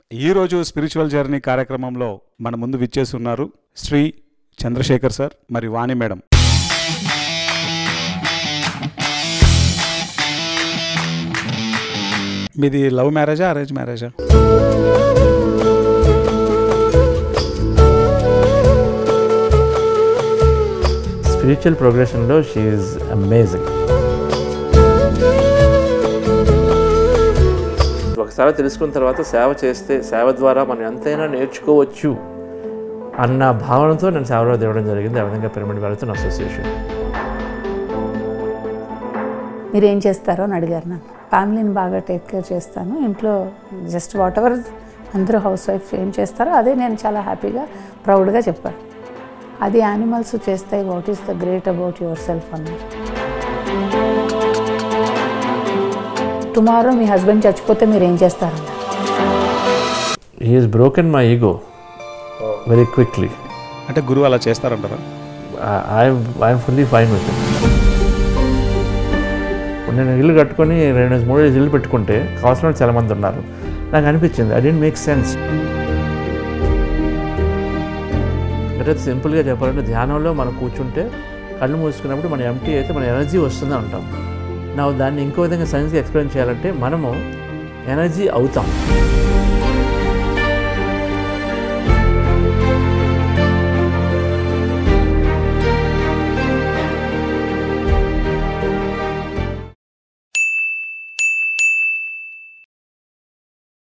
ఈ రోజు spiritual journey కార్యక్రమంలో మన ముందు విచ్చేసి ఉన్నారు శ్రీ చంద్రశేఖర్ సార్ మరి వాణి మేడం మీది లవ్ మ్యారేజా అరేంజ్ మ్యారేజా స్పిరిచువల్ ప్రోగ్రెషన్లో షీఈ్ అమేజింగ్ ఒకసారి తెలుసుకున్న తర్వాత సేవ చేస్తే సేవ ద్వారా మనం ఎంతైనా నేర్చుకోవచ్చు అన్న భావనతో నేను సేవలో దిగడం జరిగింది ఆ విధంగా పిరమిడ్ వెళ్తున్న అసోసియేషన్ మీరు ఏం చేస్తారో అని అడిగారు నన్ను ఫ్యామిలీని బాగా టేక్ కేర్ చేస్తాను ఇంట్లో జస్ట్ వాట్ ఎవర్ అందరూ హౌస్ వైఫ్ ఏం చేస్తారో అదే నేను చాలా హ్యాపీగా ప్రౌడ్గా చెప్పాను అది యానిమల్స్ చేస్తాయి what is the great about yourself అన్నారు టుమారో మీ హస్బెండ్ చచ్చిపోతే మీరు ఏం చేస్తారన్నారు he's broken my ego very quickly అంటే గురువు అలా చేస్తారంటారా ఐఎమ్ ఫుల్లీ ఫైన్ విత్ నేను ఇల్లు కట్టుకొని రెండు మూడు ఇల్లు పెట్టుకుంటే కావాల్సిన వాళ్ళు చాలా మంది ఉన్నారు నాకు అనిపించింది ఐ డెంట్ మేక్ సెన్స్ అంటే సింపుల్గా చెప్పాలంటే ధ్యానంలో మనం కూర్చుంటే కళ్ళు మూసుకున్నప్పుడు మన ఎంటీ అయితే మన ఎనర్జీ వస్తుంది అంటాం నా దాన్ని ఇంకో విధంగా సైన్స్గా ఎక్స్ప్లెయిన్ చేయాలంటే మనము ఎనర్జీ అవుతాం